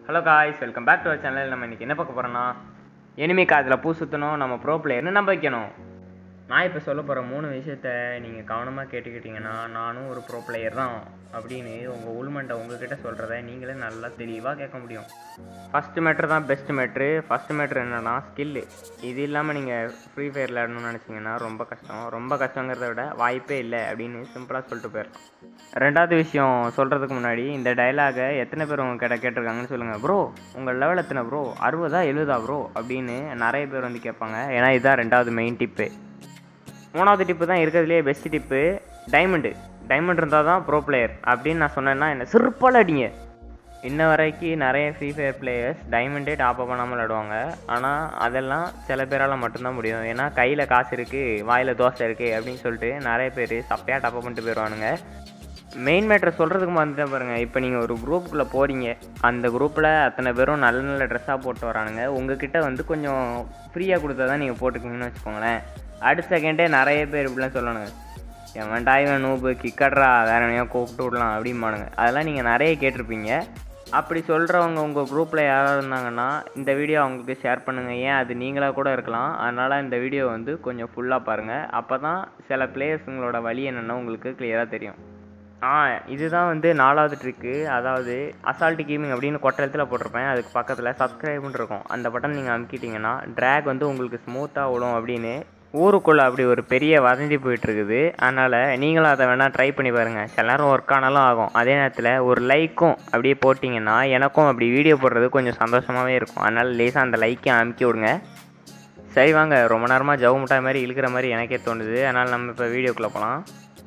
hello guys welcome back to our channel நம்ம இன்னைக்கு என்ன பார்க்க போகிறோம்னா எனிமி காதில் பூ சுற்றணும் நம்ம ப்ரோ பிளேயர்னு நம்ப வைக்கணும் நான் இப்போ சொல்ல போகிற மூணு விஷயத்த நீங்கள் கவனமாக கேட்டுக்கிட்டீங்கன்னா நானும் ஒரு ப்ரோ பிளேயர் தான் அப்படின்னு உங்கள் உள்மண்டை உங்ககிட்ட சொல்கிறத நீங்களே நல்லா தெளிவாக கேட்க முடியும் ஃபஸ்ட்டு மேட்ரு தான் பெஸ்ட் மேட்ரு ஃபஸ்ட்டு மேட்ரு என்னன்னா ஸ்கில்லு இது இல்லாமல் நீங்கள் ஃப்ரீ ஃபயர் விளையாடணும்னு நினச்சிங்கன்னா ரொம்ப கஷ்டம் ரொம்ப கஷ்டங்கிறத விட வாய்ப்பே இல்லை அப்படின்னு சிம்பிளாக சொல்லிட்டு போயிடலாம் ரெண்டாவது விஷயம் சொல்கிறதுக்கு முன்னாடி இந்த டைலாகை எத்தனை பேர் உங்க கிட்ட கேட்டிருக்காங்கன்னு சொல்லுங்கள் ப்ரோ உங்கள் லெவல் எத்தனை ப்ரோ அறுபதா எழுபதா ப்ரோ அப்படின்னு நிறைய பேர் வந்து கேட்பாங்க ஏன்னா இதுதான் ரெண்டாவது மெயின் டிப்பு மூணாவது டிப்பு தான் இருக்கிறதுலே பெஸ்ட் டிப்பு டைமண்டு டைமண்ட் இருந்தால் தான் ப்ரோ பிளேயர் அப்படின்னு நான் சொன்னேன்னா என்ன சிறப்பால் அடிங்க இன்ன வரைக்கும் நிறைய ஃப்ரீ ஃபயர் பிளேயர்ஸ் டைமண்டே டாப் அப் பண்ணாமல் விளாடுவாங்க ஆனால் அதெல்லாம் சில பேரால் மட்டும்தான் முடியும் ஏன்னா கையில் காசு இருக்குது வாயில் தோசை இருக்குது அப்படின்னு சொல்லிட்டு நிறைய பேர் சப்பையாக டாப் அப் பண்ணிட்டு போயிடுவானுங்க மெயின் மேட்ரை சொல்கிறதுக்கு வந்துட்டேன் பாருங்கள் இப்போ நீங்கள் ஒரு குரூப்புக்குள்ளே போகிறீங்க அந்த குரூப்பில் அத்தனை பேரும் நல்ல நல்ல ட்ரெஸ்ஸாக போட்டு வரானுங்க உங்ககிட்ட வந்து கொஞ்சம் ஃப்ரீயாக கொடுத்தா தான் நீங்கள் போட்டுக்குவீங்கன்னு வச்சுக்கோங்களேன் அடுத்த செகண்டே நிறைய பேர் இப்படிலாம் சொல்லணுங்க எவன்டா இவன் நூபு கிக்கட்ரா வேற எனையோ கூப்பிட்டு விடலாம் அப்படிம்பானுங்க அதெல்லாம் நீங்கள் நிறைய கேட்டிருப்பீங்க அப்படி சொல்கிறவங்க உங்கள் குரூப்பில் யாராவது இருந்தாங்கன்னா இந்த வீடியோ அவங்களுக்கு ஷேர் பண்ணுங்கள் ஏன் அது நீங்களாக கூட இருக்கலாம் அதனால் இந்த வீடியோ வந்து கொஞ்சம் ஃபுல்லாக பாருங்கள் அப்போ தான் சில பிளேயர்ஸுங்களோட வழி என்னென்னு உங்களுக்கு கிளியராக தெரியும் ஆ இதுதான் வந்து நாலாவது ட்ரிக்கு அதாவது அசால்ட் கேமிங் அப்படின்னு கொட்டலத்தில் போட்டிருப்பேன் அதுக்கு பக்கத்தில் சப்ஸ்கிரைப்னு இருக்கும் அந்த பட்டன் நீங்கள் அமுக்கிட்டீங்கன்னா ட்ராக் வந்து உங்களுக்கு ஸ்மூத்தாக விடும் அப்படின்னு ஊருக்குள்ளே அப்படி ஒரு பெரிய வதந்தி போயிட்டுருக்குது அதனால் நீங்களும் அதை வேணால் ட்ரை பண்ணி பாருங்கள் சில நேரம் ஒர்க் ஆனாலும் ஆகும் அதே நேரத்தில் ஒரு லைக்கும் அப்படியே போட்டிங்கன்னா எனக்கும் அப்படி வீடியோ போடுறது கொஞ்சம் சந்தோஷமாகவே இருக்கும் அதனால் லேசாக அந்த லைக்கை அமுக்கி விடுங்க சரி வாங்க ரொம்ப நேரமாக ஜவு முட்டாய் மாதிரி இழுக்கிற மாதிரி எனக்கே தோணுது அதனால் நம்ம இப்போ வீடியோக்குள்ளே போகலாம்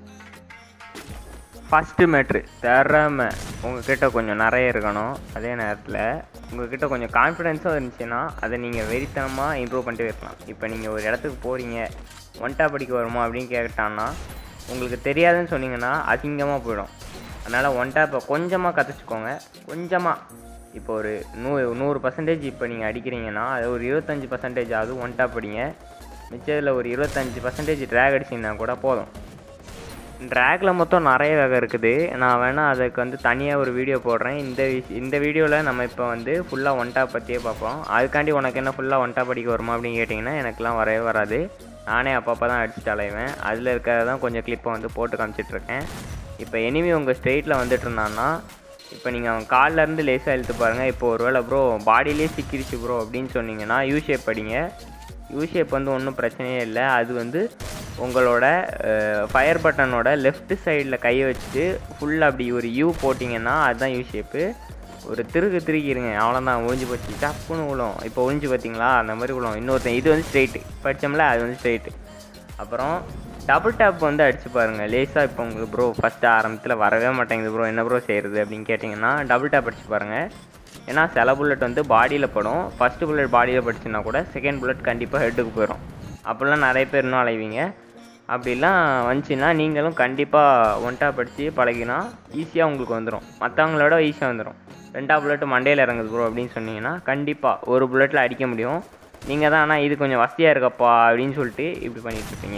ஃபஸ்ட்டு மேட்ரு திறமை உங்ககிட்ட கொஞ்சம் நிறைய இருக்கணும் அதே நேரத்தில் உங்ககிட்ட கொஞ்சம் கான்ஃபிடென்ஸும் இருந்துச்சுன்னா அதை நீங்கள் வெறித்தனமாக இம்ப்ரூவ் பண்ணிட்டு இருக்கலாம் இப்போ நீங்கள் ஒரு இடத்துக்கு போகிறீங்க ஒன்ட்டா படிக்க வருமா அப்படின்னு கேட்டான்னா உங்களுக்கு தெரியாதுன்னு சொன்னீங்கன்னா அசிங்கமாக போயிடும் அதனால் ஒன்ட்டா இப்போ கொஞ்சமாக கற்றுச்சுக்கோங்க கொஞ்சமாக இப்போ ஒரு நூ நூறு பர்சன்டேஜ் இப்போ நீங்கள் அடிக்கிறீங்கன்னா அது ஒரு இருபத்தஞ்சி பர்சன்டேஜ் ஆகுது ஒன்ட்டா படிங்க மிச்சத்தில் ஒரு இருபத்தஞ்சி பர்சன்டேஜ் ட்ராக் அடிச்சிங்கன்னா கூட போதும் ட்ராகில் மொத்தம் நிறைய வகை இருக்குது நான் வேணால் அதுக்கு வந்து தனியாக ஒரு வீடியோ போடுறேன் இந்த விஷ் இந்த வீடியோவில் நம்ம இப்போ வந்து ஃபுல்லாக ஒன் டாப் பற்றியே பார்ப்போம் அதுக்காண்டி உனக்கு என்ன ஃபுல்லாக ஒன் டாப் படிக்க வருமா அப்படின்னு கேட்டிங்கன்னா எனக்குலாம் வரவே வராது நானே அப்பப்போ தான் அடிச்சுட்டு அலைவேன் அதில் இருக்கிறத தான் கொஞ்சம் கிளிப்பை வந்து போட்டு காமிச்சிட்ருக்கேன் இப்போ எனிமி உங்கள் ஸ்ட்ரெயிட்டில் வந்துட்டு இருந்தான்னா இப்போ நீங்கள் அவன் கால்லேருந்து லேசாக இழுத்து பாருங்கள் இப்போ ஒரு வேளை ப்ரோ பாடியிலே சிக்கிருச்சு ப்ரோ அப்படின்னு சொன்னீங்கன்னா யூ ஷேப் படிங்க யூ ஷேப் வந்து ஒன்றும் பிரச்சனையே இல்லை அது வந்து உங்களோட ஃபயர் பட்டனோட லெஃப்ட் சைடில் கையை வச்சுட்டு ஃபுல்லாக அப்படி ஒரு யூ போட்டிங்கன்னா அதுதான் யூ ஷேப்பு ஒரு திருகு திருக்கிடுங்க அவ்வளோதான் ஒழிஞ்சு போச்சு டப்புன்னு விழும் இப்போ ஒழிஞ்சு பார்த்தீங்களா அந்த மாதிரி விழும் இன்னொருத்தன் இது வந்து ஸ்ட்ரெயிட்டு படித்தோம்ல அது வந்து ஸ்ட்ரெயிட்டு அப்புறம் டபுள் டேப் வந்து அடிச்சு பாருங்கள் லேஸாக இப்போ உங்களுக்கு ப்ரோ ஃபஸ்ட்டு ஆரம்பத்தில் வரவே மாட்டேங்குது ப்ரோ என்ன ப்ரோ செய்கிறது அப்படின்னு கேட்டிங்கன்னா டபுள் டேப் அடிச்சு பாருங்கள் ஏன்னா சில புல்லட் வந்து பாடியில் படும் ஃபஸ்ட்டு புல்லட் பாடியில் படிச்சுன்னா கூட செகண்ட் புல்லட் கண்டிப்பாக ஹெட்டுக்கு போயிடும் அப்படிலாம் நிறைய பேர் இன்னும் அலைவீங்க அப்படிலாம் வந்துச்சுன்னா நீங்களும் கண்டிப்பாக ஒன்ட்டா படித்து பழகினா ஈஸியாக உங்களுக்கு வந்துடும் மற்றவங்களோட ஈஸியாக வந்துடும் ரெண்டாவது புல்லட்டு மண்டையில் இறங்குது ப்ரோ அப்படின்னு சொன்னீங்கன்னா கண்டிப்பாக ஒரு புல்லட்டில் அடிக்க முடியும் நீங்கள் தான் ஆனால் இது கொஞ்சம் வசதியாக இருக்கப்பா அப்படின்னு சொல்லிட்டு இப்படி பண்ணிகிட்டு இருப்பீங்க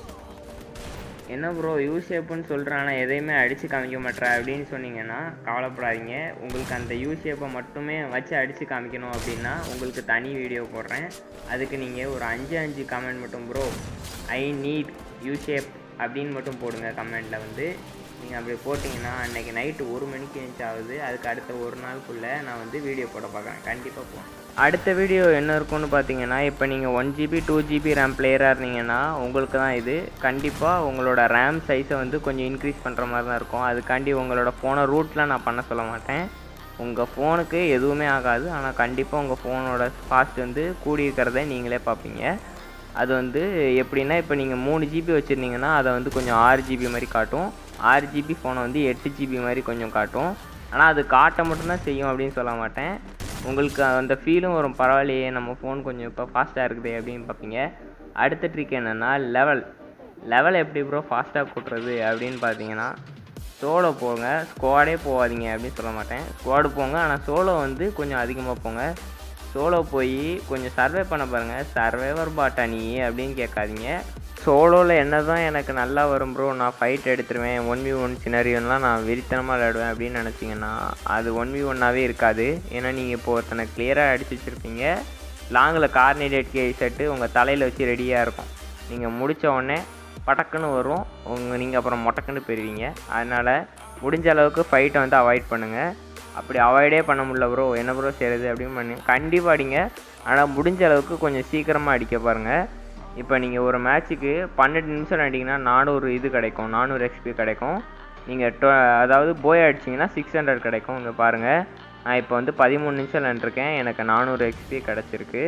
என்ன ப்ரோ யூ ஷேப்புன்னு சொல்கிறேன் ஆனால் எதையுமே அடித்து காமிக்க மாட்டேற அப்படின்னு சொன்னீங்கன்னா கவலைப்படாதீங்க உங்களுக்கு அந்த யூ ஷேப்பை மட்டுமே வச்சு அடித்து காமிக்கணும் அப்படின்னா உங்களுக்கு தனி வீடியோ போடுறேன் அதுக்கு நீங்கள் ஒரு அஞ்சு அஞ்சு கமெண்ட் மட்டும் bro I need U shape அப்படின்னு மட்டும் போடுங்க கமெண்ட்டில் வந்து நீங்கள் அப்படி போட்டிங்கன்னா அன்றைக்கி நைட்டு ஒரு மணிக்கு எழுந்துச்சு ஆகுது அதுக்கு அடுத்த ஒரு நாளுக்குள்ளே நான் வந்து வீடியோ போட பார்க்குறேன் கண்டிப்பாக போவேன் அடுத்த வீடியோ என்ன இருக்கும்னு பார்த்தீங்கன்னா இப்போ நீங்கள் one GB two GB RAM பிளேயராக இருந்தீங்கன்னா உங்களுக்கு தான் இது கண்டிப்பாக உங்களோட ரேம் சைஸை வந்து கொஞ்சம் இன்க்ரீஸ் பண்ணுற மாதிரி தான் இருக்கும் அதுக்காண்டி உங்களோட ஃபோனை ரூட்டில் நான் பண்ண சொல்ல மாட்டேன் உங்கள் ஃபோனுக்கு எதுவுமே ஆகாது ஆனால் கண்டிப்பாக உங்கள் ஃபோனோட ஃபாஸ்ட் வந்து கூடி இருக்கிறத நீங்களே பார்ப்பீங்க அது வந்து எப்படின்னா இப்போ நீங்கள் மூணு ஜிபி வச்சுருந்தீங்கன்னா அதை வந்து கொஞ்சம் ஆறு ஜிபி மாதிரி காட்டும் ஆறு ஜிபி ஃபோனை வந்து எட்டு ஜிபி மாதிரி கொஞ்சம் காட்டும் ஆனால் அது காட்ட மட்டும்தான் செய்யும் அப்படின்னு சொல்ல மாட்டேன் உங்களுக்கு அந்த ஃபீலும் வரும் பரவாயில்லையே நம்ம ஃபோன் கொஞ்சம் இப்போ ஃபாஸ்ட்டாக இருக்குது அப்படின்னு பார்ப்பீங்க அடுத்த ட்ரிக் என்னென்னா லெவல் லெவல் எப்படி ப்ரோ ஃபாஸ்ட்டாக கூட்டுறது அப்படின்னு பார்த்தீங்கன்னா சோலோ போங்க ஸ்குவாடே போகாதீங்க அப்படின்னு சொல்ல மாட்டேன் ஸ்குவாடு போங்க ஆனால் சோலோ வந்து கொஞ்சம் அதிகமாக போங்க சோலோ போய் கொஞ்சம் சர்வே பண்ண பாருங்கள் சர்வேவர் பாட்டா நீ அப்படின்னு கேட்காதீங்க சோலோவில் என்ன தான் எனக்கு நல்லா வரும் ப்ரோ நான் ஃபைட் எடுத்துருவேன் ஒன் வி ஒன் சினரியோலாம் நான் வெறித்தனமாக விளையாடுவேன் அப்படின்னு நினச்சிங்கன்னா அது ஒன் வி ஒன்னாகவே இருக்காது ஏன்னா நீங்கள் இப்போ ஒருத்தனை கிளியராக அடிச்சு வச்சுருப்பீங்க லாங்கில் கார்னிடேட் கே செட்டு உங்கள் தலையில் வச்சு ரெடியாக இருக்கும் நீங்கள் முடித்த உடனே படக்குன்னு வரும் உங்கள் நீங்கள் அப்புறம் மொட்டக்குன்னு போயிடுவீங்க அதனால் முடிஞ்ச அளவுக்கு ஃபைட்டை வந்து அவாய்ட் பண்ணுங்கள் அப்படி அவாய்டே பண்ண முடியல ப்ரோ என்ன ப்ரோ செய்கிறது அப்படின்னு பண்ணி கண்டிப்பாக அடிங்க ஆனால் முடிஞ்ச அளவுக்கு கொஞ்சம் சீக்கிரமாக அடிக்க பாருங்கள் இப்போ நீங்கள் ஒரு மேட்ச்சுக்கு பன்னெண்டு நிமிஷம் அடிங்கன்னா நானூறு இது கிடைக்கும் நானூறு எக்ஸ்பி கிடைக்கும் நீங்கள் டொ அதாவது போய் அடிச்சிங்கன்னா சிக்ஸ் ஹண்ட்ரட் கிடைக்கும் இங்கே பாருங்கள் நான் இப்போ வந்து பதிமூணு நிமிஷம் விளாண்டுருக்கேன் எனக்கு நானூறு எக்ஸ்பி கிடச்சிருக்கு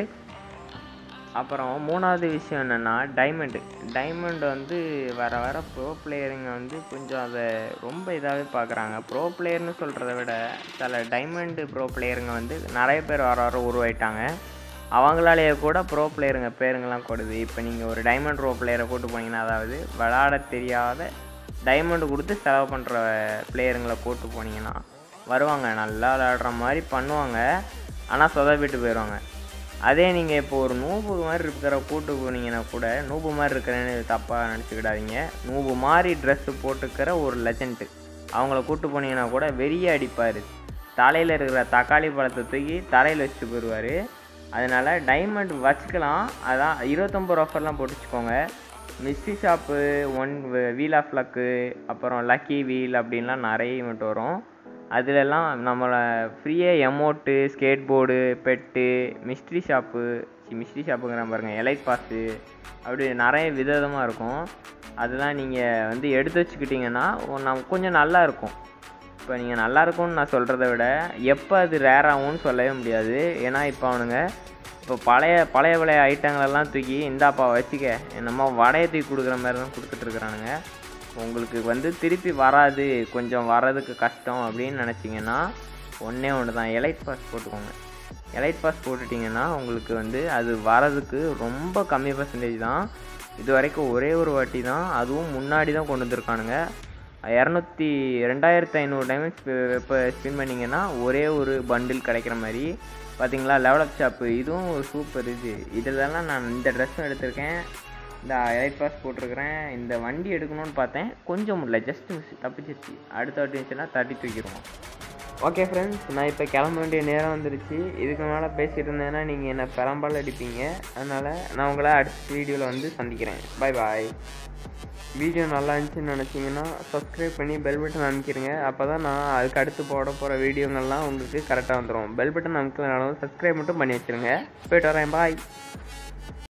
அப்புறம் மூணாவது விஷயம் என்னென்னா டைமண்டு டைமண்ட் வந்து வர வர ப்ரோ பிளேயருங்க வந்து கொஞ்சம் அதை ரொம்ப இதாகவே பார்க்குறாங்க ப்ரோ பிளேயர்னு சொல்கிறத விட சில டைமண்டு ப்ரோ பிளேயருங்க வந்து நிறைய பேர் வர வர உருவாயிட்டாங்க அவங்களாலேயே கூட ப்ரோ பிளேயருங்க பேருங்கெல்லாம் கொடுது இப்போ நீங்கள் ஒரு டைமண்ட் ப்ரோ பிளேயரை கூட்டு போனீங்கன்னா அதாவது விளாட தெரியாத டைமண்டு கொடுத்து செலவு பண்ணுற பிளேயருங்களை கூட்டு போனீங்கன்னா வருவாங்க நல்லா விளையாடுற மாதிரி பண்ணுவாங்க ஆனால் சொதப்பிட்டு போயிடுவாங்க அதே நீங்கள் இப்போ ஒரு நூபு மாதிரி இருக்கிற கூட்டு போனீங்கன்னா கூட நூபு மாதிரி இருக்கிறேன்னு தப்பாக நினச்சிக்கிடாதீங்க நூபு மாதிரி ட்ரெஸ்ஸு போட்டுக்கிற ஒரு லெஜண்ட்டு அவங்கள கூட்டு போனீங்கன்னா கூட வெறிய அடிப்பார் தலையில் இருக்கிற தக்காளி பழத்தை தூக்கி தலையில் வச்சுட்டு போயிடுவார் அதனால் டைமண்ட் வச்சுக்கலாம் அதான் இருபத்தொம்பது ரூபா ஆஃபர்லாம் போட்டு வச்சுக்கோங்க mystery shop one wheel of luck அப்புறம் லக்கி வீல் அப்படின்லாம் நிறைய ஈவெண்ட் வரும் அதிலெல்லாம் நம்மளை ஃப்ரீயாக amount skateboard pet mystery shop mystery ஷாப்புங்கிற பாருங்கள் எலைட் பாஸு அப்படி நிறைய விதவிதமாக இருக்கும் அதெல்லாம் நீங்கள் வந்து எடுத்து வச்சுக்கிட்டிங்கன்னா நம்ம கொஞ்சம் நல்லா இருக்கும் இப்போ நீங்கள் நல்லா இருக்கும்னு நான் சொல்கிறத விட எப்போ அது ரேர் ஆகும்னு சொல்லவே முடியாது ஏன்னா இப்போ அவனுங்க இப்போ பழைய பழைய பழைய ஐட்டங்களெல்லாம் தூக்கி இந்தாப்பா வச்சுக்க என்னமோ வடையை தூக்கி கொடுக்குற மாதிரி தான் கொடுத்துட்ருக்குறானுங்க உங்களுக்கு வந்து திருப்பி வராது கொஞ்சம் வர்றதுக்கு கஷ்டம் அப்படின்னு நினச்சிங்கன்னா ஒன்றே ஒன்று தான் எலைட் பாஸ் போட்டுக்கோங்க எலைட் பாஸ் போட்டுட்டிங்கன்னா உங்களுக்கு வந்து அது வரதுக்கு ரொம்ப கம்மி பர்சன்டேஜ் தான் இது வரைக்கும் ஒரே ஒரு வாட்டி தான் அதுவும் முன்னாடி தான் கொண்டு வந்திருக்கானுங்க இரநூத்தி ரெண்டாயிரத்து ஐநூறு டைமண்ட்ஸ் இப்போ ஸ்பின் பண்ணிங்கன்னா ஒரே ஒரு பண்டில் கிடைக்கிற மாதிரி பார்த்தீங்களா லெவலப் ஷாப்பு இதுவும் ஒரு சூப்பர் இது இதிலலாம் நான் இந்த ட்ரெஸ்ஸும் எடுத்திருக்கேன் இந்த எலைட் பாஸ் போட்டிருக்கிறேன் இந்த வண்டி எடுக்கணும்னு பார்த்தேன் கொஞ்சம் முடியல ஜஸ்ட் மிஸ் தப்பிச்சிருச்சு அடுத்த வாட்டி இருந்துச்சுன்னா தட்டி தூக்கிடுவோம் ஓகே ஃப்ரெண்ட்ஸ் நான் இப்போ கிளம்ப வேண்டிய நேரம் வந்துருச்சு இதுக்கு மேலே பேசிட்டு இருந்தேன்னா நீங்கள் என்னை பெரம்பால் அடிப்பீங்க அதனால் நான் உங்களை அடுத்த வீடியோவில் வந்து சந்திக்கிறேன் பாய் பாய் வீடியோ நல்லா இருந்துச்சுன்னு நினச்சிங்கன்னா சப்ஸ்கிரைப் பண்ணி பெல் பட்டன் அமைக்கிறங்க அப்போ தான் நான் அதுக்கு அடுத்து போட போகிற வீடியோங்கள்லாம் உங்களுக்கு கரெக்டாக வந்துடும் பெல் பட்டன் அமைக்கலனாலும் சப்ஸ்கிரைப் மட்டும் பண்ணி வச்சுருங்க போய்ட்டு வரேன் பாய்